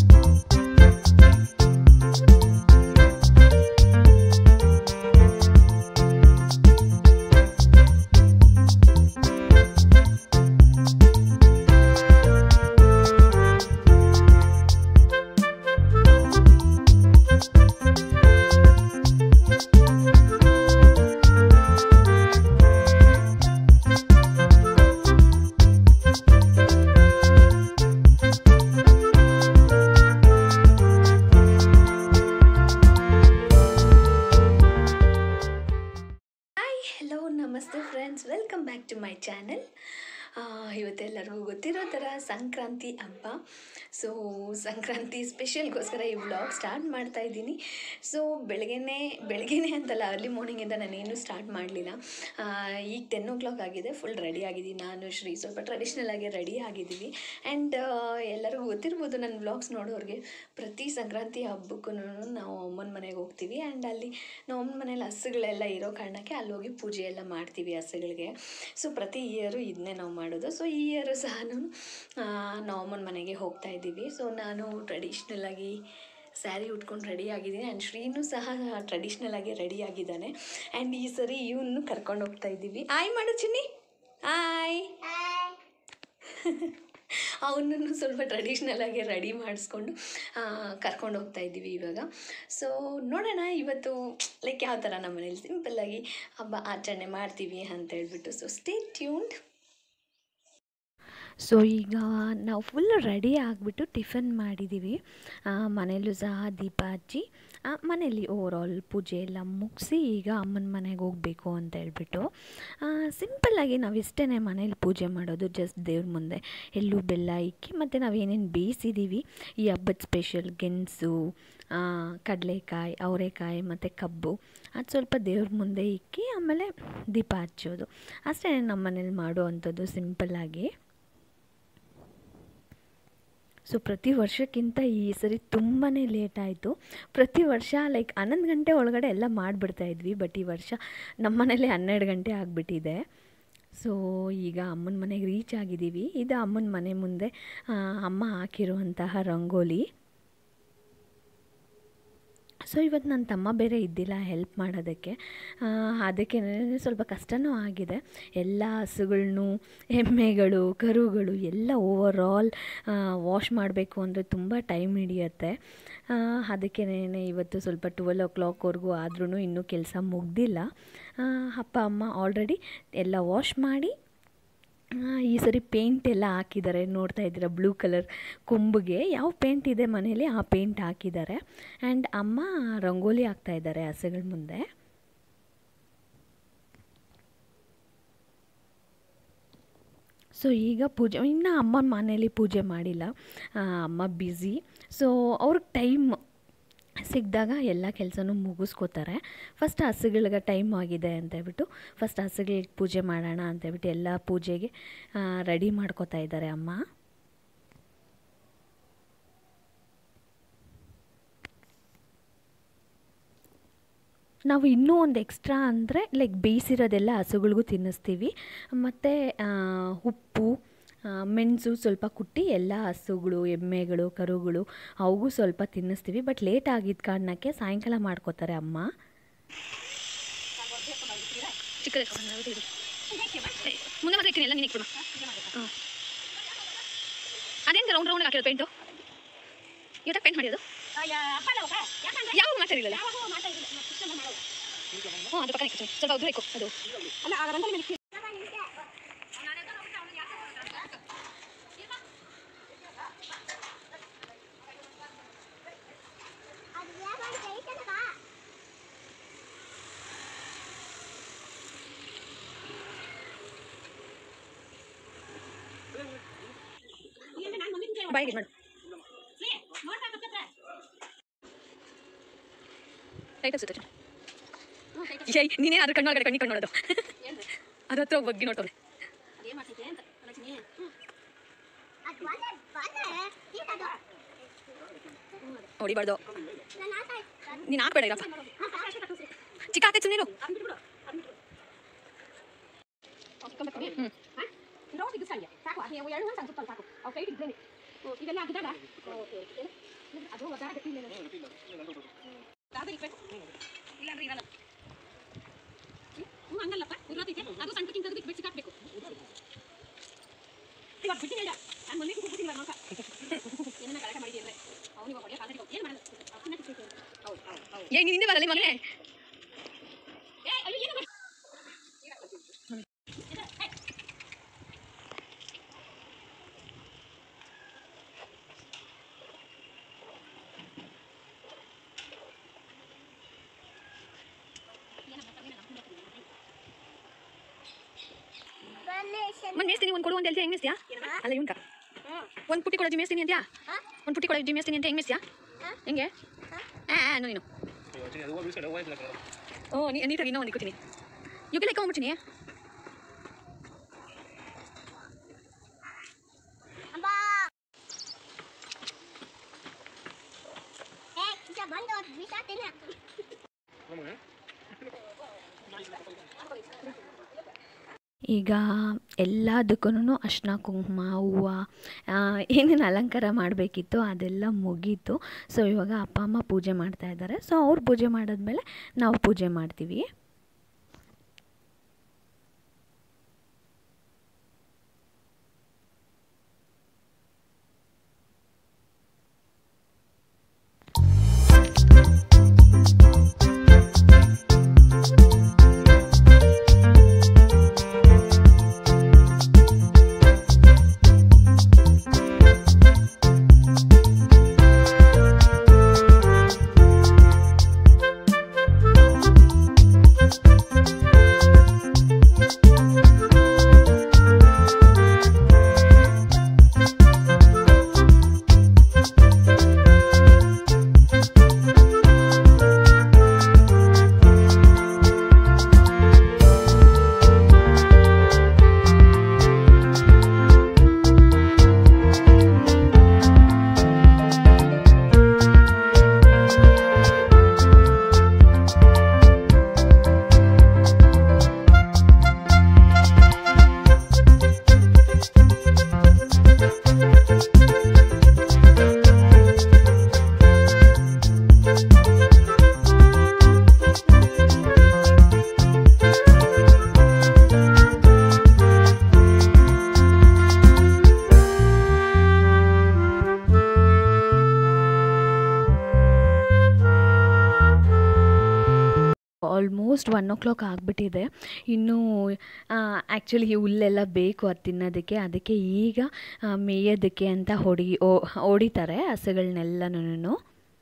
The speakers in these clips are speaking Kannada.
ಹಾಯ್ ಹಲೋ ನಮಸ್ತೆ friends welcome back to my channel ಇವತ್ತೆಲ್ಲರಿಗೂ ಗೊತ್ತಿರೋ ಥರ ಸಂಕ್ರಾಂತಿ ಹಬ್ಬ ಸೊ ಸಂಕ್ರಾಂತಿ ಸ್ಪೆಷಲ್ಗೋಸ್ಕರ ಈ ವ್ಲಾಗ್ ಸ್ಟಾರ್ಟ್ ಮಾಡ್ತಾ ಇದ್ದೀನಿ ಸೊ ಬೆಳಗ್ಗೆನೇ ಬೆಳಗ್ಗೆನೇ ಅಂತಲ್ಲ ಅರ್ಲಿ ಮಾರ್ನಿಂಗಿಂದ ನಾನೇನು ಸ್ಟಾರ್ಟ್ ಮಾಡಲಿಲ್ಲ ಈಗ ಟೆನ್ ಓ ಕ್ಲಾಕ್ ಆಗಿದೆ ಫುಲ್ ರೆಡಿ ಆಗಿದ್ದೀನಿ ನಾನು ಶ್ರೀ ಸ್ವಲ್ಪ ಟ್ರೆಡಿಷ್ನಲ್ ಆಗಿ ರೆಡಿ ಆಗಿದ್ದೀವಿ ಆ್ಯಂಡ್ ಎಲ್ಲರಿಗೂ ಗೊತ್ತಿರ್ಬೋದು ನನ್ನ ವ್ಲಾಗ್ಸ್ ನೋಡೋರಿಗೆ ಪ್ರತಿ ಸಂಕ್ರಾಂತಿ ಹಬ್ಬಕ್ಕೂ ನಾವು ಅಮ್ಮನ ಮನೆಗೆ ಹೋಗ್ತೀವಿ ಆ್ಯಂಡ್ ಅಲ್ಲಿ ನಾವು ಅಮ್ಮನ ಮನೇಲಿ ಹಸುಗಳೆಲ್ಲ ಇರೋ ಕಾರಣಕ್ಕೆ ಅಲ್ಲಿ ಹೋಗಿ ಪೂಜೆ ಎಲ್ಲ ಮಾಡ್ತೀವಿ ಹಸುಗಳಿಗೆ ಸೊ ಪ್ರತಿ ಇಯರು ಇದನ್ನೇ ನಾವು ಮಾಡೋದು ಸೊ ಈ ಇಯರು ಸಹ ನಾವು ಅಮ್ಮನ ಮನೆಗೆ ಹೋಗ್ತಾ ಇದ್ದೀವಿ ಸೊ ನಾನು ಟ್ರೆಡಿಷ್ನಲ್ ಆಗಿ ಸ್ಯಾರಿ ಉಟ್ಕೊಂಡು ರೆಡಿ ಆಗಿದ್ದೀನಿ ಆ್ಯಂಡ್ ಶ್ರೀನೂ ಸಹ ಟ್ರೆಡಿಷ್ನಲ್ ಆಗಿ ರೆಡಿ ಆಗಿದ್ದಾನೆ ಆ್ಯಂಡ್ ಈ ಸರಿ ಇವನು ಕರ್ಕೊಂಡು ಹೋಗ್ತಾ ಇದ್ದೀವಿ ಆಯ್ ಮಾಡು ಚಿನ್ನಿ ಆಯ್ ಅವನನ್ನು ಸ್ವಲ್ಪ ಟ್ರೆಡಿಷ್ನಲ್ ಆಗಿ ರೆಡಿ ಮಾಡಿಸ್ಕೊಂಡು ಕರ್ಕೊಂಡು ಹೋಗ್ತಾ ಇದ್ದೀವಿ ಇವಾಗ ಸೊ ನೋಡೋಣ ಇವತ್ತು ಲೈಕ್ ಯಾವ ಥರ ನಮ್ಮ ಮನೇಲಿ ಸಿಂಪಲ್ಲಾಗಿ ಹಬ್ಬ ಆಚರಣೆ ಮಾಡ್ತೀವಿ ಅಂತ ಹೇಳ್ಬಿಟ್ಟು ಸೊ ಸ್ಟೇ ಟ್ಯೂನ್ಡ್ ಸೊ ಈಗ ನಾವು ಫುಲ್ ರೆಡಿ ಆಗಿಬಿಟ್ಟು ಟಿಫನ್ ಮಾಡಿದ್ದೀವಿ ಆ, ಮನೇಲೂ ಸಹ ದೀಪ ಹಚ್ಚಿ ಆ, ಮನೇಲಿ ಓವರಾಲ್ ಪೂಜೆ ಎಲ್ಲ ಮುಗಿಸಿ ಈಗ ಅಮ್ಮನ ಮನೆಗೆ ಹೋಗಬೇಕು ಅಂತ ಹೇಳ್ಬಿಟ್ಟು ಸಿಂಪಲ್ಲಾಗಿ ನಾವು ಇಷ್ಟೇ ಮನೇಲಿ ಪೂಜೆ ಮಾಡೋದು ಜಸ್ಟ್ ದೇವ್ರ ಮುಂದೆ ಎಳ್ಳು ಬೆಲ್ಲ ಇಕ್ಕಿ ಮತ್ತು ನಾವೇನೇನು ಬೇಯಿಸಿದ್ದೀವಿ ಈ ಹಬ್ಬದ ಸ್ಪೆಷಲ್ ಗೆಣಸು ಕಡಲೆಕಾಯಿ ಅವರೆಕಾಯಿ ಮತ್ತು ಕಬ್ಬು ಅದು ಸ್ವಲ್ಪ ದೇವ್ರ ಮುಂದೆ ಇಕ್ಕಿ ಆಮೇಲೆ ದೀಪ ಹಚ್ಚೋದು ಅಷ್ಟೇ ನಮ್ಮ ಮನೇಲಿ ಮಾಡೋ ಅಂಥದ್ದು ಸಿಂಪಲ್ಲಾಗಿ ಸೊ ಪ್ರತಿ ವರ್ಷಕ್ಕಿಂತ ಈ ಸರಿ ತುಂಬಾ ಲೇಟ್ ಆಯಿತು ಪ್ರತಿ ವರ್ಷ ಲೈಕ್ ಹನ್ನೊಂದು ಗಂಟೆ ಒಳಗಡೆ ಎಲ್ಲ ಮಾಡಿಬಿಡ್ತಾ ಇದ್ವಿ ಬಟ್ ಈ ವರ್ಷ ನಮ್ಮ ಮನೇಲಿ ಹನ್ನೆರಡು ಗಂಟೆ ಆಗಿಬಿಟ್ಟಿದೆ ಸೊ ಈಗ ಅಮ್ಮನ ಮನೆಗೆ ರೀಚ್ ಆಗಿದ್ದೀವಿ ಇದು ಅಮ್ಮನ ಮನೆ ಮುಂದೆ ಆ, ಅಮ್ಮ ಹಾಕಿರುವಂತಹ ರಂಗೋಲಿ ಸೊ ಇವತ್ತು ನನ್ನ ತಮ್ಮ ಬೇರೆ ಇದ್ದಿಲ್ಲ ಹೆಲ್ಪ್ ಮಾಡೋದಕ್ಕೆ ಆ, ಅದಕ್ಕೆ ಸ್ವಲ್ಪ ಕಷ್ಟನೂ ಆಗಿದೆ ಎಲ್ಲ ಹಸುಗಳ್ನು ಎಮ್ಮೆಗಳು ಕರುಗಳು ಎಲ್ಲ ಓವರ್ ಆಲ್ ವಾಶ್ ಮಾಡಬೇಕು ಅಂದರೆ ತುಂಬ ಟೈಮ್ ಹಿಡಿಯುತ್ತೆ ಆ, ಅದಕ್ಕೆ ಇವತ್ತು ಸ್ವಲ್ಪ ಟ್ವೆಲ್ ಓ ಕ್ಲಾಕ್ವರೆಗೂ ಆದ್ರೂ ಇನ್ನೂ ಕೆಲಸ ಮುಗ್ದಿಲ್ಲ ಆ, ಅಪ್ಪ ಅಮ್ಮ ಆಲ್ರೆಡಿ ಎಲ್ಲ ವಾಶ್ ಮಾಡಿ ಆ, ಈ ಸರಿ ಪೇಂಟ್ ಎಲ್ಲ ಹಾಕಿದ್ದಾರೆ ನೋಡ್ತಾ ಇದ್ದೀರಾ ಬ್ಲೂ ಕಲರ್ ಕೊಂಬಿಗೆ ಯಾವ ಪೇಂಟ್ ಇದೆ ಮನೇಲಿ ಆ ಪೇಂಟ್ ಹಾಕಿದ್ದಾರೆ ಆ್ಯಂಡ್ ಅಮ್ಮ ರಂಗೋಲಿ ಹಾಕ್ತಾ ಇದ್ದಾರೆ ಹಸುಗಳ ಮುಂದೆ ಸೊ ಈಗ ಪೂಜೆ ಇನ್ನು ಅಮ್ಮನ ಮನೇಲಿ ಪೂಜೆ ಮಾಡಿಲ್ಲ ಆ, ಅಮ್ಮ ಬ್ಯುಸಿ ಸೊ ಅವ್ರಿಗೆ ಟೈಮ್ ಸಿಕ್ಕಿದಾಗ ಎಲ್ಲ ಕೆಲಸನೂ ಮುಗಿಸ್ಕೋತಾರೆ ಫಸ್ಟ್ ಹಸುಗಳಿಗೆ ಟೈಮ್ ಆಗಿದೆ ಅಂತ ಹೇಳ್ಬಿಟ್ಟು ಫಸ್ಟ್ ಹಸುಗಳಿಗೆ ಪೂಜೆ ಮಾಡೋಣ ಅಂತ ಹೇಳ್ಬಿಟ್ಟು ಎಲ್ಲ ಪೂಜೆಗೆ ರೆಡಿ ಮಾಡ್ಕೋತಾ ಇದ್ದಾರೆ ಅಮ್ಮ ನಾವು ಇನ್ನೂ ಒಂದು ಎಕ್ಸ್ಟ್ರಾ ಅಂದರೆ ಲೈಕ್ ಬೇಯಿಸಿರೋದೆಲ್ಲ ಹಸುಗಳಿಗೂ ತಿನ್ನಿಸ್ತೀವಿ ಮತ್ತು ಉಪ್ಪು ಆ, ಮೆಣಸು ಸ್ವಲ್ಪ ಕುಟ್ಟಿ ಎಲ್ಲ ಹಸುಗಳು ಎಮ್ಮೆಗಳು ಕರುಗಳು ಅವಗೂ ಸ್ವಲ್ಪ ತಿನ್ನಿಸ್ತೀವಿ ಬಟ್ ಲೇಟ್ ಆಗಿದ್ದ ಕಾರಣಕ್ಕೆ ಸಾಯಂಕಾಲ ಮಾಡ್ಕೋತಾರೆ ಅಮ್ಮ ಚಿಕ್ಕದ ಮುಂದೆ ಮಾತ್ರ ಇಟ್ಟಿನಿ ಎಲ್ಲ ನೀನು ಇಟ್ಬಿಡು ಹಾಂ ಅದೇನು ರೌಂಡ್ ರೌಂಡ್ ಹಾಕಿರೋದು ಪೇಂಟು ಇವತ್ತ ಪೇಂಟ್ ಮಾಡಿರೋದು ಯಾವ ಮಾತಾಡಿಲ್ಲ ಹ್ಞೂ ಅದು ಪಕ್ಕ ಇಕ್ಕು ಸ್ವಲ್ಪ ಉದ್ರ ಇಕ್ಕು ಅದು ಬಾಯಿಗೆ ಮಾಡು ಲೈಟ್ ಸುತ್ತ ಏಯ್ ನೀನೇ ಅದ್ರ ಕಣ್ಣೊಳಗಡೆ ಕಣ್ಣಿ ಕಣ್ಣು ನೋಡೋದು ಅದ್ರ ಹತ್ರ ಹೋಗಿ ಬಗ್ಗಿ ನೋಡ್ತಾಳೆ ಹೊಡಿಬಾರ್ದು ನೀನು ಹಾಕ್ಬೇಡ ಇರಪ್ಪ ಚಿಕ್ಕ ಹಾಕೈತೆ ಸುಮ್ಮನೆ ಸಾಕು ಎರಡು ಸಾಕು ಸ್ವಲ್ಪ ಸಾಕು ಅವು ಕೈ ಇದ್ರೇನೆ ಇದೆಲ್ಲ ಹಾಕಿದಾಗ ಅದು ಒದ್ದಾಡ ಗಟ್ಟಿ ಇಲ್ಲ ದಾದ ಇಕ್ಬೇಕು ಇಲ್ಲಾಂದ್ರೆ ಇರಲ್ಲ ಹ್ಞೂ ಹಂಗಲ್ಲಪ್ಪ ಉದ್ರೋತೈತೆ ಅದು ಸಣ್ಣ ತಿಂಗ್ ತೆಗೆದು ಬಿಟ್ಟು ಹಾಕ್ಬೇಕು ಇವಾಗ ಬಿಟ್ಟು ಬೇಡ ನಾನು ಮೊನ್ನೆ ಕೂತ್ಬಿಟ್ಟಿಲ್ಲ ನೋಕ ಏನ ಗಲಾಟೆ ಮಾಡಿದೆ ಅಂದ್ರೆ ಅವನಿಗೆ ಒಳ್ಳೆ ಕಾಲ ಏನು ಮಾಡಲ್ಲ ಅವ್ನ ಹೌದು ಹೌದು ಹೌದು ಏ ನೀನು ಹಿಂದೆ ಬರಲ್ಲ ಮಗನೇ ಏ ಅಯ್ಯೋ ಏನು ಮಾಡ್- ಒಂದು ಮೇಸ್ತೀನಿ ಒಂದು ಕೊಡು ಅಂತ ಹೇಳ್ತೀಯ ಹೆಂಗ್ ಮೇಸ್ತೀಯಾ ಅಲ್ಲ ಇವ್ನ್ಕ ಒಂದು ಪುಟ್ಟಿ ಕೊಡೋದು ಮೇಸ್ತೀನಿ ಅಂತ್ಯಾ ಒಂದು ಪುಟ್ಟಿ ಕೊಡೋದು ಮೇಸ್ತೀನಿ ಅಂತ ಹೆಂಗ್ ಮೇಸ್ತೀಯಾ ಹೆಂಗೆ ಹಾಂ ಹಾಂ ನೀನು ಓ ನೀ ನೀಟಾಗಿ ಇನ್ನೂ ಒಂದು ಇಕ್ಕೋತೀನಿ ಇವಾಗ ಲೆಕ್ಕ ಹೋಗ್ಬಿಡ್ತೀನಿ ಈಗ ಎಲ್ಲದಕ್ಕೂ ಅರ್ಶಿನ ಕುಂಕುಮ ಹೂವು ಏನೇನು ಅಲಂಕಾರ ಮಾಡಬೇಕಿತ್ತು ಅದೆಲ್ಲ ಮುಗೀತು ಸೊ ಇವಾಗ ಅಪ್ಪ ಅಮ್ಮ ಪೂಜೆ ಮಾಡ್ತಾ ಇದ್ದಾರೆ ಸೊ ಅವ್ರು ಪೂಜೆ ಮಾಡಿದ್ಮೇಲೆ ನಾವು ಪೂಜೆ ಮಾಡ್ತೀವಿ ಆಲ್ಮೋಸ್ಟ್ ಒನ್ ಓ ಕ್ಲಾಕ್ ಆಗಿಬಿಟ್ಟಿದೆ ಇನ್ನೂ ಆ್ಯಕ್ಚುಲಿ ಈ ಹುಲ್ಲೆಲ್ಲ ಬೇಕು ಅದು ತಿನ್ನೋದಕ್ಕೆ ಅದಕ್ಕೆ ಈಗ ಆ, ಮೇಯೋದಕ್ಕೆ ಅಂತ ಹೊಡಿ ಓ- ಹೊಡಿತಾರೆ ಹಸುಗಳನ್ನೆಲ್ಲನೂ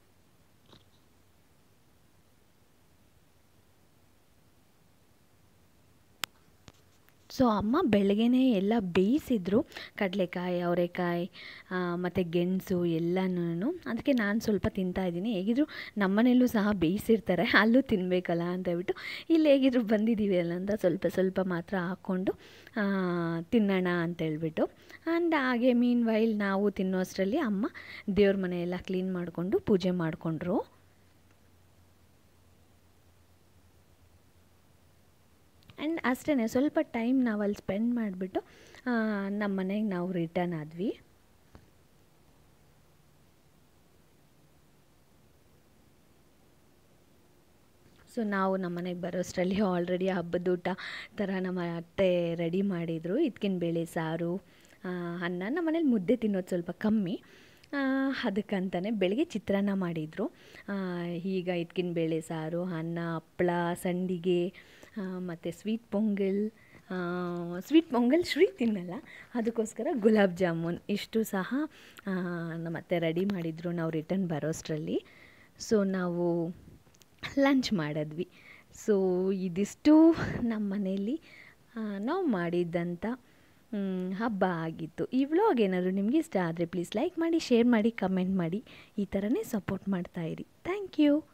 ಸೊ ಅಮ್ಮ ಬೆಳಗ್ಗೆನೇ ಎಲ್ಲ ಬೇಯಿಸಿದ್ರು ಕಡಲೆಕಾಯಿ ಅವರೆಕಾಯಿ ಮತ್ತು ಗೆಣಸು ಎಲ್ಲನೂ ಅದಕ್ಕೆ ನಾನು ಸ್ವಲ್ಪ ತಿಂತಾ ಇದ್ದೀನಿ ಹೇಗಿದ್ರು ನಮ್ಮನೆಯಲ್ಲೂ ಸಹ ಬೇಯಿಸಿರ್ತಾರೆ ಅಲ್ಲೂ ತಿನ್ನಬೇಕಲ್ಲ ಅಂತ ಹೇಳ್ಬಿಟ್ಟು ಇಲ್ಲಿ ಹೇಗಿದ್ರು ಬಂದಿದ್ದೀವಿ ಅಲ್ಲ ಅಂತ ಸ್ವಲ್ಪ ಸ್ವಲ್ಪ ಮಾತ್ರ ಹಾಕ್ಕೊಂಡು ಆ, ತಿನ್ನೋಣ ಅಂತ ಹೇಳ್ಬಿಟ್ಟು ಆ್ಯಂಡ್ ಹಾಗೆ ಮೀನ್ ವೈಲ್ ನಾವು ತಿನ್ನೋ ಅಷ್ಟರಲ್ಲಿ ಅಮ್ಮ ದೇವ್ರ ಮನೆಯೆಲ್ಲ ಕ್ಲೀನ್ ಮಾಡಿಕೊಂಡು ಪೂಜೆ ಮಾಡಿಕೊಂಡ್ರು ಆ್ಯಂಡ್ ಅಷ್ಟೇ ಸ್ವಲ್ಪ ಟೈಮ್ ನಾವು ಅಲ್ಲಿ ಸ್ಪೆಂಡ್ ಮಾಡಿಬಿಟ್ಟು ನಮ್ಮ ಮನೆಗೆ ನಾವು ರಿಟರ್ನ್ ಆದ್ವಿ ಸೊ ನಾವು ನಮ್ಮ ಮನೆಗೆ ಬರೋಷ್ಟರಲ್ಲಿ ಆಲ್ರೆಡಿ ಹಬ್ಬದ ಊಟ ಥರ ನಮ್ಮ ಅತ್ತೆ ರೆಡಿ ಮಾಡಿದರು ಇದ್ಕಿನ ಬೇಳೆ ಸಾರು ಆ, ಅನ್ನ ನಮ್ಮ ಮನೇಲಿ ಮುದ್ದೆ ತಿನ್ನೋದು ಸ್ವಲ್ಪ ಕಮ್ಮಿ ಆ, ಅದಕ್ಕಂತಲೇ ಬೆಳಗ್ಗೆ ಚಿತ್ರಾನ್ನ ಮಾಡಿದರು ಈಗ ಇದ್ಕಿನ ಬೇಳೆ ಸಾರು ಅನ್ನ ಹಪ್ಳ ಸಂಡಿಗೆ ಮತ್ತು ಸ್ವೀಟ್ ಪೊಂಗಲ್ ಸ್ವೀಟ್ ಪೊಂಗಲ್ ಶ್ರೀ ತಿನ್ನಲ್ಲ ಅದಕ್ಕೋಸ್ಕರ ಗುಲಾಬ್ ಜಾಮೂನ್ ಇಷ್ಟು ಸಹ ಆ, ನಮ್ಮ ಅತ್ತೆ ರೆಡಿ ಮಾಡಿದರು ನಾವು ರಿಟರ್ನ್ ಬರೋಷ್ಟರಲ್ಲಿ ಸೊ ನಾವು ಲಂಚ್ ಮಾಡಿದ್ವಿ ಸೊ ಇದಿಷ್ಟು ನಮ್ಮ ಮನೆಯಲ್ಲಿ ನಾವು ಮಾಡಿದ್ದಂಥ ಮ್, ಹಬ್ಬ ಆಗಿತ್ತು ಈ ವ್ಲಾಗ್ ಏನಾದರೂ ನಿಮಗೆ ಇಷ್ಟ ಆದರೆ ಪ್ಲೀಸ್ ಲೈಕ್ ಮಾಡಿ ಶೇರ್ ಮಾಡಿ ಕಮೆಂಟ್ ಮಾಡಿ ಈ ಥರನೇ ಸಪೋರ್ಟ್ ಮಾಡ್ತಾಯಿರಿ ಥ್ಯಾಂಕ್ ಯು